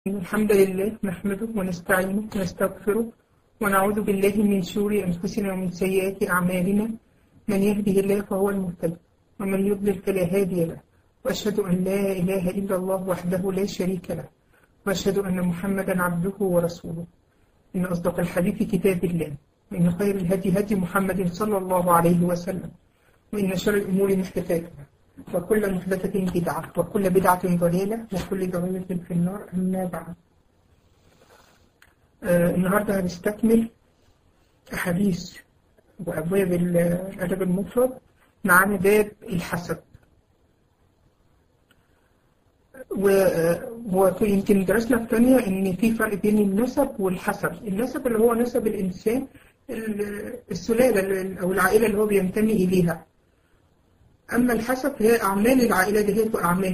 إن الحمد لله نحمده ونستعينه ونستغفره ونعوذ بالله من شرور أنفسنا ومن سيئات أعمالنا من يهده الله فهو المهتد ومن يضلل فلا هادي له وأشهد أن لا إله إلا الله وحده لا شريك له وأشهد أن محمدا عبده ورسوله إن أصدق الحديث كتاب الله وإن خير الهدي هدي محمد صلى الله عليه وسلم وإن شر الأمور محدثاتها وكل محدثة بدعة وكل بدعة ضلالة وكل ضلالة في النار أما بعد آه النهاردة هنستكمل أحاديث وأبواب الأدب المفرد معانا باب الحسد وهو يمكن درسنا في ثانية إن في فرق بين النسب والحسب النسب اللي هو نسب الإنسان السلالة أو العائلة اللي هو بينتمي إليها أما الحسب هي أعمال العائلة دي هي أعمال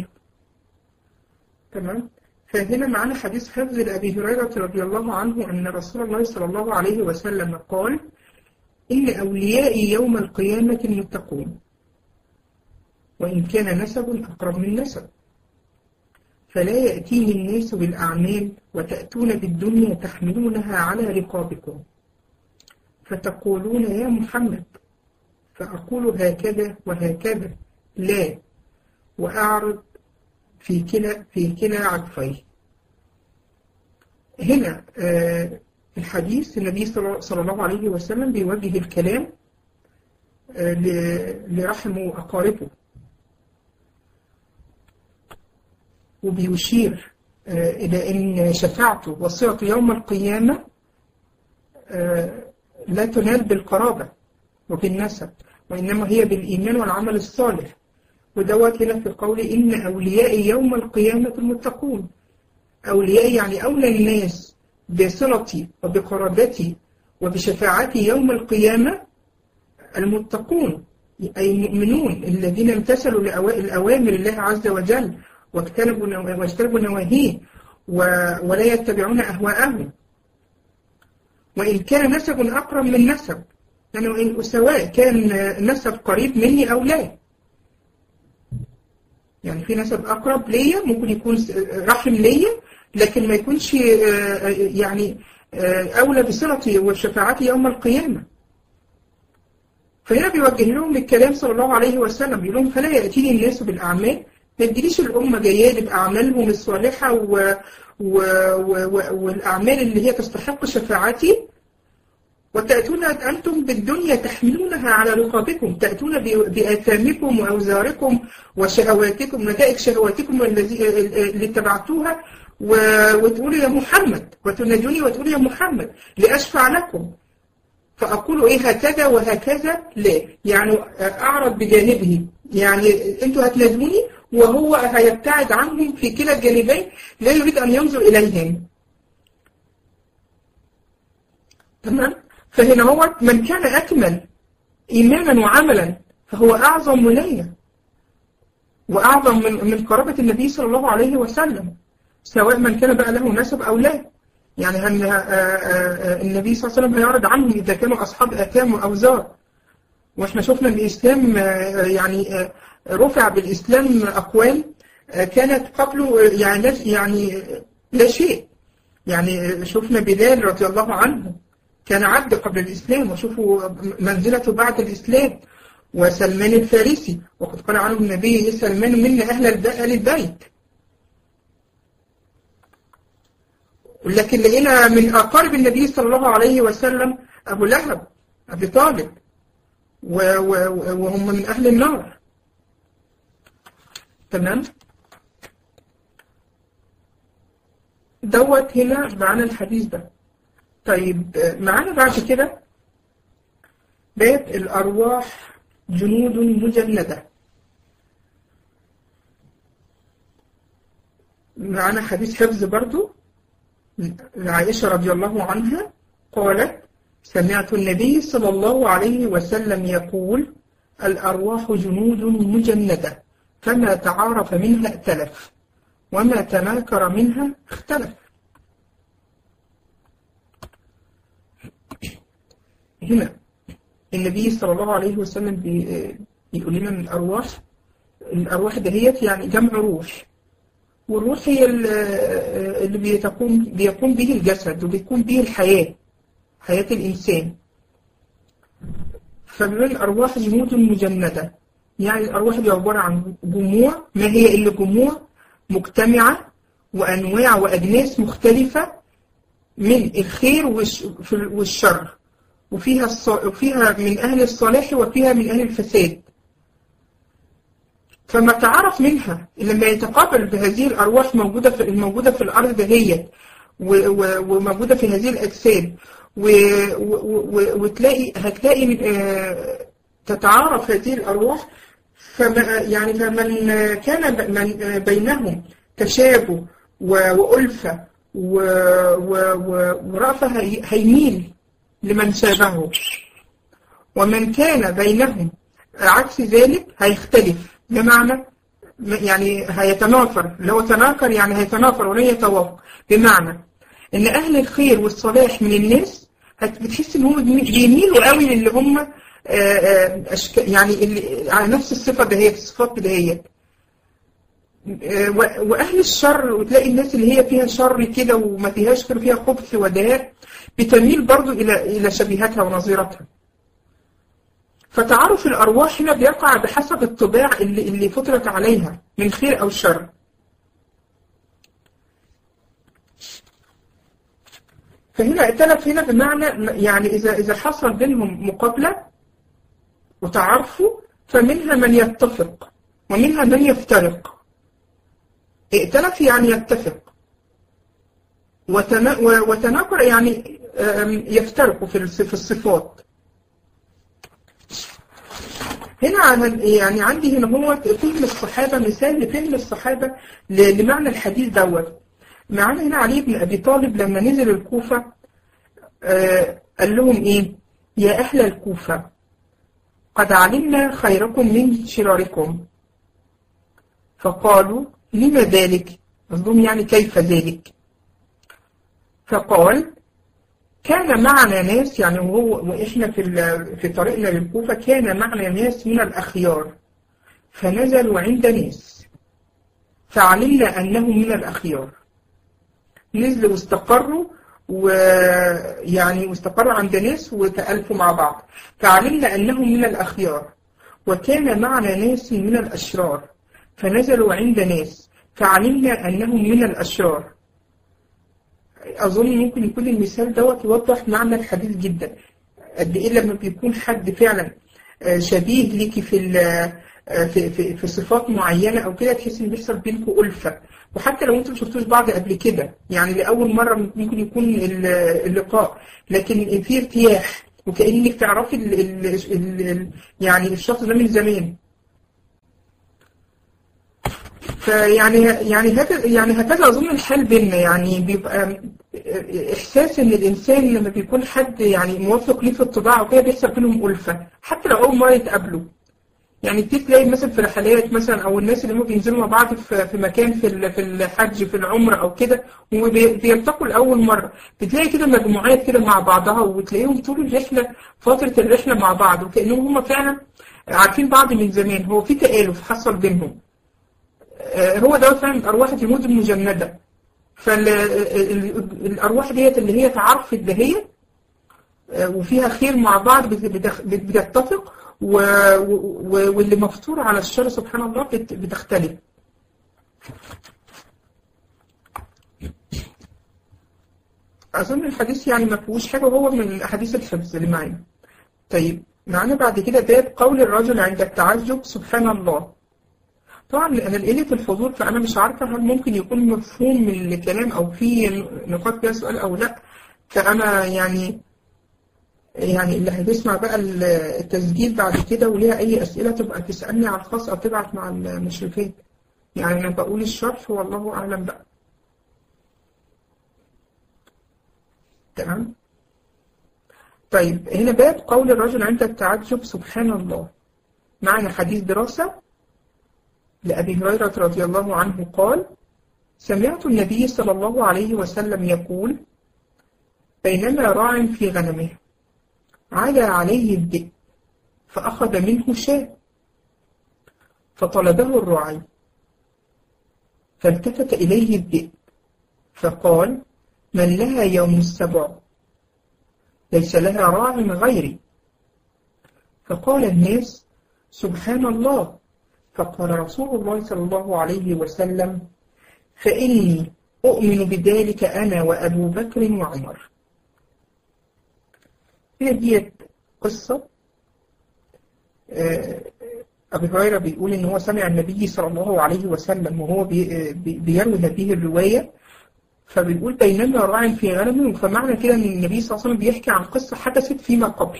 تمام فهنا معنا حديث حفظ لأبي هريرة رضي الله عنه أن رسول الله صلى الله عليه وسلم قال إن أوليائي يوم القيامة المتقون وإن كان نسب أقرب من نسب فلا يأتيني الناس بالأعمال وتأتون بالدنيا تحملونها على رقابكم فتقولون يا محمد فأقول هكذا وهكذا لا وأعرض في كلا في كلا عطفيه هنا آه الحديث النبي صلى الله عليه وسلم بيوجه الكلام آه لرحم أقاربه وبيشير آه إلى أن شفاعته وصيته يوم القيامة لا تنال بالقرابة وبالنسب وإنما هي بالإيمان والعمل الصالح ودوت هنا في قول إن أوليائي يوم القيامة المتقون أوليائي يعني أولى الناس بصلتي وبقرابتي وبشفاعتي يوم القيامة المتقون أي المؤمنون الذين امتثلوا لأوامر الله عز وجل واجتنبوا واجتنبوا نواهيه ولا يتبعون أهواءهم وإن كان نسب أقرب من نسب يعني سواء كان نسب قريب مني أو لا يعني في نسب أقرب ليا ممكن يكون رحم ليا لكن ما يكونش يعني أولى بصلتي وشفاعتي يوم القيامة فهنا بيوجه لهم الكلام صلى الله عليه وسلم بيقول لهم فلا يأتيني الناس بالأعمال ما تجيليش الأمة جاية لي بأعمالهم الصالحة و... و... و... والأعمال اللي هي تستحق شفاعتي وتأتون أنتم بالدنيا تحملونها على رقابكم تأتون بآثامكم وأوزاركم وشهواتكم نتائج شهواتكم اللي اتبعتوها وتقولوا يا محمد وتنادوني وتقولوا يا محمد لأشفع لكم فأقول إيه هكذا وهكذا لا يعني أعرض بجانبه يعني أنتوا هتنادوني وهو هيبتعد عنهم في كلا الجانبين لا يريد أن ينظر إليهم تمام فهنا هو من كان أكمل إيمانا وعملا فهو أعظم ولاية وأعظم من من قرابة النبي صلى الله عليه وسلم سواء من كان بقى له نسب أو لا يعني هن النبي صلى الله عليه وسلم هيعرض عنهم إذا كانوا أصحاب آثام وأوزار وإحنا شفنا الإسلام يعني رفع بالإسلام أقوال كانت قبله يعني يعني لا شيء يعني شفنا بلال رضي الله عنه كان عبد قبل الإسلام وشوفوا منزلته بعد الإسلام وسلمان الفارسي وقد قال عنه النبي سلمان منا أهل أهل البيت لكن لقينا من أقارب النبي صلى الله عليه وسلم أبو لهب أبي طالب وهم من أهل النار تمام دوت هنا معنا الحديث ده طيب معانا بعد كده باب الأرواح جنود مجندة معانا حديث حفظ برضو لعائشة رضي الله عنها قالت سمعت النبي صلى الله عليه وسلم يقول الأرواح جنود مجندة فما تعارف منها ائتلف وما تناكر منها اختلف هنا النبي صلى الله عليه وسلم بيقول لنا ان الارواح الارواح دهيت يعني جمع روح والروح هي ال- اللي بيتقوم بيقوم به الجسد وبيكون به الحياة حياة الإنسان فمن الأرواح جنود مجندة يعني الأرواح دي عبارة عن جموع ما هي إلا جموع مجتمعة وأنواع وأجناس مختلفة من الخير والش- والشر وفيها الص- وفيها من أهل الصلاح وفيها من أهل الفساد فما تعرف منها لما يتقابل بهذه الأرواح موجودة في الموجودة في الأرض دهيت و- و- وموجودة في هذه الأجساد و- و- و- وتلاقي هتلاقي آه، تتعارف هذه الأرواح فما يعني فمن كان ب- من بينهم تشابه و- وألفة و- و- و- ورأفة هي- هيميل لمن شابهه ومن كان بينهم عكس ذلك هيختلف بمعنى يعني هيتنافر اللي هو تناكر يعني هيتنافر ولن يتوافق بمعنى ان اهل الخير والصلاح من الناس هت- بتحس ان هم بيميلوا قوي للي هم آه، آه، أشك... يعني اللي على نفس الصفه دهيت الصفات دهيت آه، و- واهل الشر وتلاقي الناس اللي هي فيها شر كده وما فيهاش خير فيها خبث ودهاء بتميل برضو الى الى شبيهتها ونظيرتها فتعارف الأرواح هنا بيقع بحسب الطباع اللي, اللي فطرت عليها من خير أو شر فهنا ائتلف هنا بمعنى يعني إذا إذا حصل بينهم مقابلة وتعارفوا فمنها من يتفق ومنها من يفترق ائتلف يعني يتفق وتنا- و- وتناكر يعني آم، يفترقوا في الص- في الصفات هنا عن- يعني عندي هنا هو فهم الصحابة مثال لفهم الصحابة ل- لمعنى الحديث دوت معانا هنا علي بن أبي طالب لما نزل الكوفة آه قال لهم إيه يا أهل الكوفة قد علمنا خيركم من شراركم فقالوا لما ذلك قصدهم يعني كيف ذلك فقال كان معنا ناس يعني وهو واحنا في ال- في طريقنا للكوفه كان معنا ناس من الاخيار فنزلوا عند ناس فعلمنا انهم من الاخيار نزلوا واستقروا ويعني واستقروا عند ناس وتألفوا مع بعض فعلمنا انهم من الاخيار وكان معنا ناس من الاشرار فنزلوا عند ناس فعلمنا انهم من الاشرار أظن ممكن يكون المثال دوت يوضح معنى الحديث جدا قد إيه لما بيكون حد فعلا آه، شبيه ليكي في ال- آه، في في في صفات معينة أو كده تحس إن بيحصل بينكم ألفة وحتى لو أنتم شفتوش بعض قبل كده يعني لأول مرة ممكن يكون ال- اللقاء لكن في ارتياح وكأنك تعرفي ال ال ال ال يعني الشخص ده من زمان فيعني يعني هكذا يعني هكذا اظن الحال بيننا يعني بيبقى احساس ان الانسان لما بيكون حد يعني موافق ليه في الطباع وكده بيحصل بينهم الفه حتى لو اول مره يتقابلوا يعني كتير تلاقي مثلا في رحلات مثلا او الناس اللي هم بينزلوا مع بعض في في مكان في ال- في الحج في العمره او كده وبيلتقوا لاول مره بتلاقي كده مجموعات كده مع بعضها وتلاقيهم طول الرحله فتره الرحله مع بعض وكانهم هم فعلا عارفين بعض من زمان هو في تآلف حصل بينهم آه، هو ده فعلا الارواح الجنود المجنده فالارواح ديت اللي هي تعرف الدهيه آه، وفيها خير مع بعض بت- بتخ- بت- بتتفق و- و- واللي مفطور على الشر سبحان الله بت- بتختلف أظن الحديث يعني ما فيهوش حاجة وهو من أحاديث الحفظ اللي معانا طيب معانا بعد كده باب قول الرجل عند التعجب سبحان الله طبعا انا لقيت الحضور فانا مش عارفه هل ممكن يكون مفهوم من الكلام او في نقاط فيها سؤال او لا فانا يعني يعني اللي هتسمع بقى التسجيل بعد كده وليها اي اسئله تبقى تسالني على الخاص او تبعت مع المشرفين يعني انا بقول الشرح والله اعلم بقى تمام طيب هنا باب قول الرجل عند التعجب سبحان الله معنا حديث دراسه لأبي هريرة رضي الله عنه قال سمعت النبي صلى الله عليه وسلم يقول بينما راع في غنمه عدا عليه الذئب فأخذ منه شاة فطلبه الرعي فالتفت إليه الذئب فقال من لها يوم السبع ليس لها راع غيري فقال الناس سبحان الله فقال رسول الله صلى الله عليه وسلم فإني أؤمن بذلك أنا وأبو بكر وعمر هذه قصة أبي هريرة بيقول إن هو سمع النبي صلى الله عليه وسلم وهو بيروي هذه الرواية فبيقول بينما راع في غنم فمعنى كده إن النبي صلى الله عليه وسلم بيحكي عن قصة حدثت فيما قبل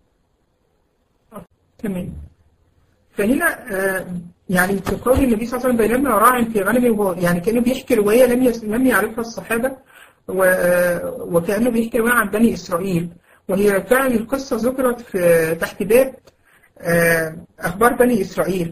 تمام فهنا يعني في قول النبي صلى الله عليه وسلم بينما راع في غنم وهو يعني كأنه بيحكي رواية لم لم يعرفها الصحابة وكأنه بيحكي رواية عن بني إسرائيل وهي فعلا القصة ذكرت في تحت باب أخبار بني إسرائيل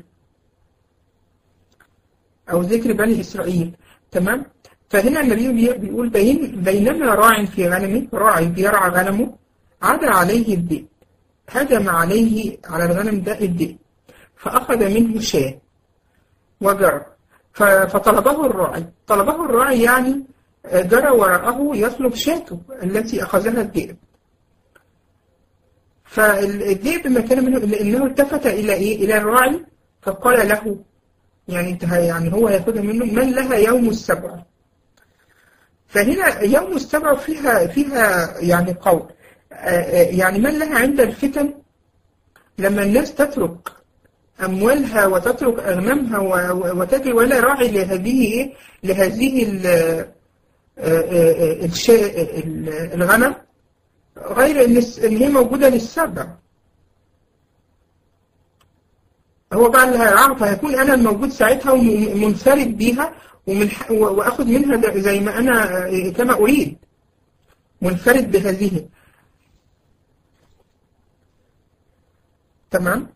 أو ذكر بني إسرائيل تمام فهنا النبي بيقول بين بينما راع في غنمه راعي بيرعى غنمه عدا عليه الذئب هجم عليه على الغنم ده الذئب فأخذ منه شاة وجرى فطلبه الراعي طلبه الراعي يعني جرى وراءه يطلب شاته التي أخذها الذئب فالذئب ما كان منه إلا أنه التفت إلى إيه؟ إلى الراعي فقال له يعني انت يعني هو هياخدها منه من لها يوم السبع فهنا يوم السبع فيها فيها يعني قول يعني من لها عند الفتن لما الناس تترك أموالها وتترك أغنامها وتجري ولا راعي لهذه إيه؟ لهذه الغنم غير ان ان هي موجوده للسبع هو بقى اللي هيعرف هيكون انا الموجود ساعتها ومنفرد بيها ومن واخد منها زي ما انا كما اريد منفرد بهذه تمام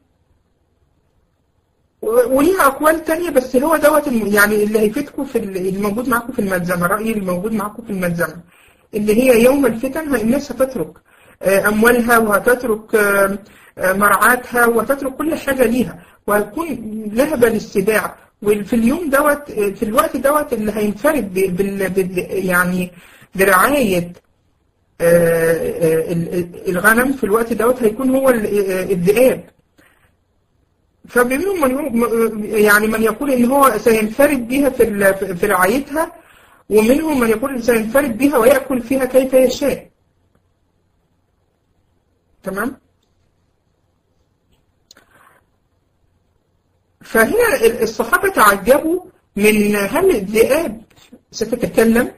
وليها اقوال تانية بس هو دوت يعني اللي هيفيدكم في الموجود معاكم في الملزمه رايي الموجود معاكم في الملزمه اللي هي يوم الفتن الناس هتترك أموالها وهتترك مرعاتها وهتترك كل حاجة ليها وهتكون لهبة للسباع وفي اليوم دوت في الوقت دوت اللي هينفرد بال, بال يعني برعاية الغنم في الوقت دوت هيكون هو الذئاب فبينهم من يعني من يقول ان هو سينفرد بها في في رعايتها ومنهم من يقول سينفرد بها ويأكل فيها كيف يشاء تمام فهنا الصحابة تعجبوا من هل الذئاب ستتكلم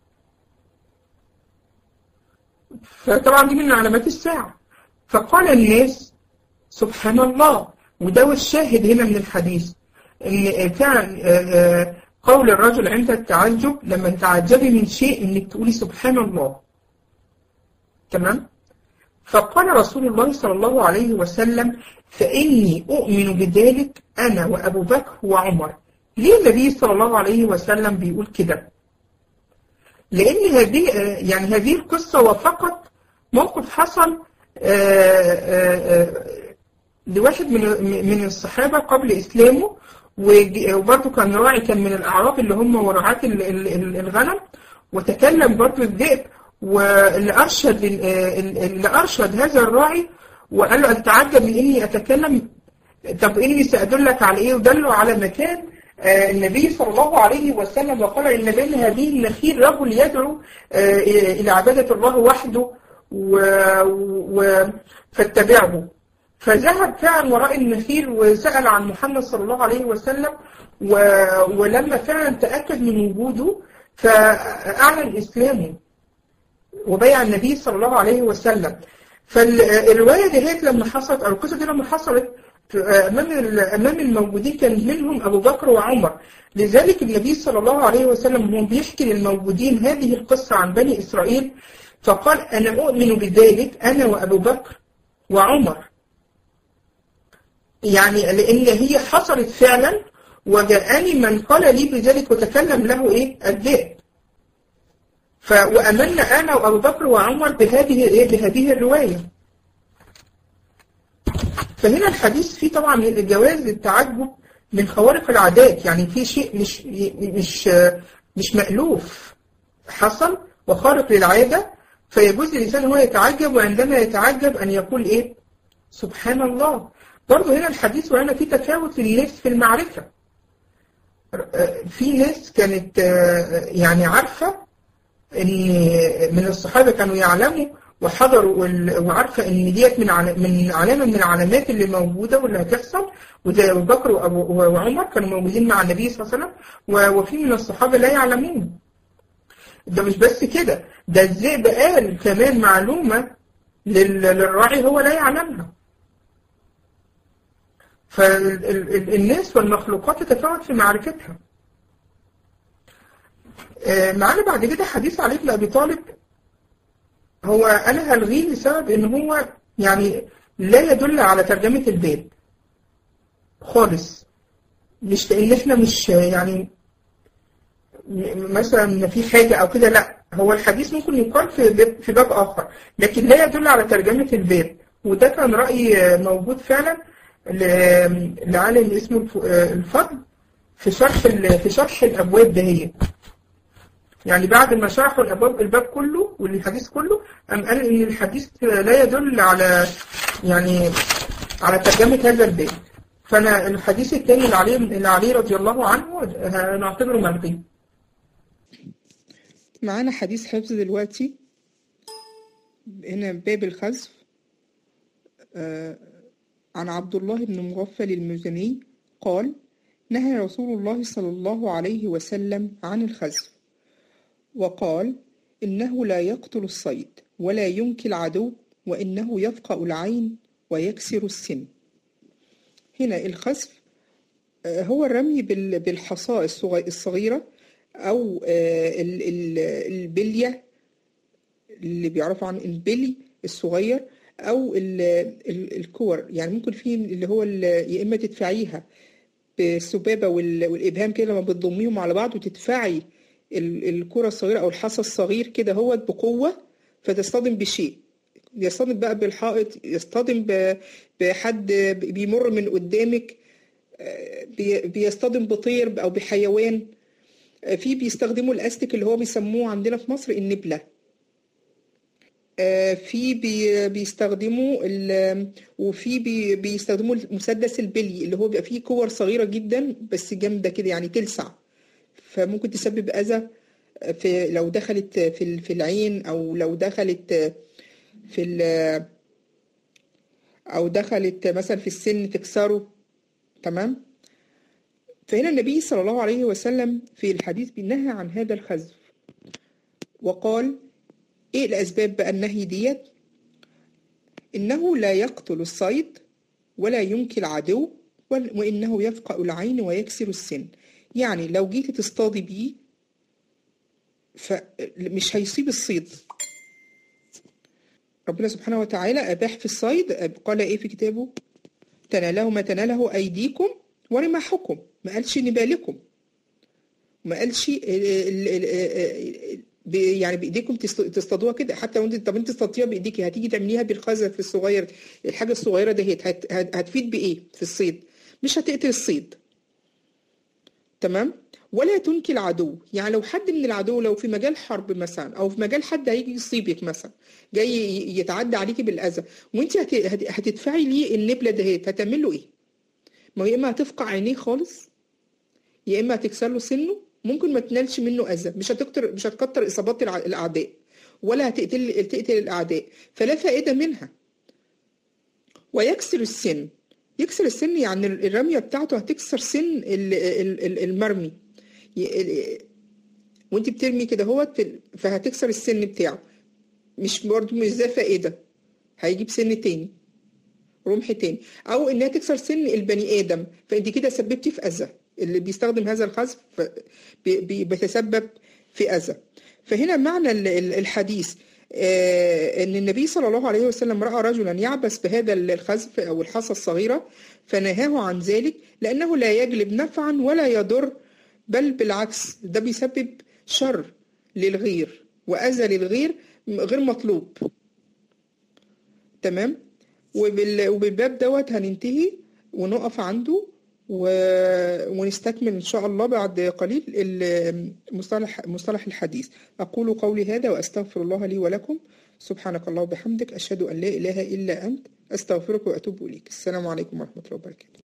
فطبعا دي من علامات الساعة فقال الناس سبحان الله وده الشاهد هنا من الحديث ان كان قول الرجل عند التعجب لما تعجبي من شيء انك تقولي سبحان الله تمام فقال رسول الله صلى الله عليه وسلم فإني أؤمن بذلك أنا وأبو بكر وعمر ليه النبي صلى الله عليه وسلم بيقول كده لأن هذه يعني هذه القصة وفقط موقف حصل لواحد من من الصحابة قبل إسلامه وبرضه كان راعي كان من الأعراب اللي هم ورعاة الغنم وتكلم برضه الذئب واللي أرشد اللي أرشد هذا الراعي وقال له أتعجب من إني أتكلم طب إني سأدلك على إيه ودله على مكان النبي صلى الله عليه وسلم وقال إن بين هذه النخيل رجل يدعو إلى عبادة الله وحده و... و... فاتبعه فذهب فعلا وراء النخيل وسأل عن محمد صلى الله عليه وسلم و... ولما فعلا تأكد من وجوده فأعلن إسلامه وبيع النبي صلى الله عليه وسلم فالرواية دي لما حصلت أو القصة دي لما حصلت أمام أمام الموجودين كان منهم أبو بكر وعمر لذلك النبي صلى الله عليه وسلم هو بيحكي للموجودين هذه القصة عن بني إسرائيل فقال أنا أؤمن بذلك أنا وأبو بكر وعمر يعني لأن هي حصلت فعلا وجاءني من قال لي بذلك وتكلم له إيه الذئب وأمنا أنا وأبو بكر وعمر بهذه إيه بهذه الرواية فهنا الحديث فيه طبعا جواز التعجب من خوارق العادات يعني في شيء مش مش مش مألوف حصل وخارق للعادة فيجوز للإنسان هو يتعجب وعندما يتعجب أن يقول إيه سبحان الله برضه هنا الحديث وهنا في تفاوت للناس في المعرفة في ناس كانت يعني عارفة ان من الصحابة كانوا يعلموا وحضروا وعارفة ان ديت من من علامة من العلامات اللي موجودة واللي هتحصل وزي ابو بكر وعمر كانوا موجودين مع النبي صلى الله عليه وسلم وفي من الصحابة لا يعلمون ده مش بس كده ده الذئب قال كمان معلومة للراعي هو لا يعلمها فالناس والمخلوقات تتفاوت في معرفتها معانا بعد كده حديث علي بن أبي طالب هو أنا هلغيه لسبب إن هو يعني لا يدل على ترجمة الباب خالص مش لأن إحنا مش يعني مثلا في حاجة أو كده لا هو الحديث ممكن يقال في باب, في باب آخر لكن لا يدل على ترجمة الباب وده كان رأي موجود فعلا لعالم اسمه الفضل في شرح في شرح الابواب دهيت يعني بعد ما شرحوا الابواب الباب كله والحديث كله قام قال ان الحديث لا يدل على يعني على ترجمه هذا الباب فانا الحديث الثاني اللي عليه اللي عليه رضي الله عنه نعتبره ملغي معانا حديث حفظ دلوقتي هنا باب الخزف آه عن عبد الله بن مغفل المزني قال نهى رسول الله صلى الله عليه وسلم عن الخزف وقال إنه لا يقتل الصيد ولا ينكي العدو وإنه يفقأ العين ويكسر السن هنا الخزف هو الرمي بالحصاء الصغيرة أو البلية اللي بيعرفوا عن البلي الصغير او الكور يعني ممكن في اللي هو يا اما تدفعيها بالسبابه والابهام كده لما بتضميهم على بعض وتدفعي الكره الصغيره او الحصى الصغير كده هو بقوه فتصطدم بشيء يصطدم بقى بالحائط يصطدم بحد بيمر من قدامك بيصطدم بطير او بحيوان في بيستخدموا الاستك اللي هو بيسموه عندنا في مصر النبله في بي بيستخدموا وفي بي بيستخدموا المسدس البلي اللي هو بيبقى فيه كور صغيره جدا بس جامده كده يعني تلسع فممكن تسبب اذى في لو دخلت في في العين او لو دخلت في او دخلت مثلا في السن تكسره تمام فهنا النبي صلى الله عليه وسلم في الحديث بينهى عن هذا الخزف وقال ايه الاسباب بقى النهي ديت انه لا يقتل الصيد ولا ينكي العدو وانه يفقأ العين ويكسر السن يعني لو جيتي تصطادي بيه فمش هيصيب الصيد ربنا سبحانه وتعالى أباح في الصيد قال إيه في كتابه تناله ما تناله أيديكم ورماحكم ما قالش نبالكم ما قالش يعني بايديكم تصطادوها كده حتى وانت طب انت تصطاديها بايديكي هتيجي تعمليها بالخزف الصغير الحاجه الصغيره دهيت هت... هتفيد بايه في الصيد مش هتقتل الصيد تمام ولا تنكي العدو يعني لو حد من العدو لو في مجال حرب مثلا او في مجال حد هيجي يصيبك مثلا جاي يتعدى عليكي بالاذى وانت هت... هتدفعي ليه النبله دهيت هتعمل له ايه ما هو يا اما هتفقع عينيه خالص يا اما هتكسر له سنه ممكن ما تنالش منه اذى مش هتكتر مش هتكتر اصابات الاعداء ولا هتقتل تقتل الاعداء فلا فائده منها ويكسر السن يكسر السن يعني الرميه بتاعته هتكسر سن المرمي وانت بترمي كده هوت فهتكسر السن بتاعه مش برضه مش ذا فائده هيجيب سن تاني رمح تاني او انها تكسر سن البني ادم فانت كده سببتي في اذى اللي بيستخدم هذا الخزف بيتسبب في اذى فهنا معنى الحديث ان النبي صلى الله عليه وسلم راى رجلا يعبث بهذا الخزف او الحصى الصغيره فنهاه عن ذلك لانه لا يجلب نفعا ولا يضر بل بالعكس ده بيسبب شر للغير واذى للغير غير مطلوب تمام وبالباب دوت هننتهي ونقف عنده و... ونستكمل إن شاء الله بعد قليل ال- مصطلح مصطلح الحديث أقول قولي هذا وأستغفر الله لي ولكم سبحانك الله وبحمدك أشهد أن لا إله إلا أنت أستغفرك وأتوب إليك السلام عليكم ورحمة الله وبركاته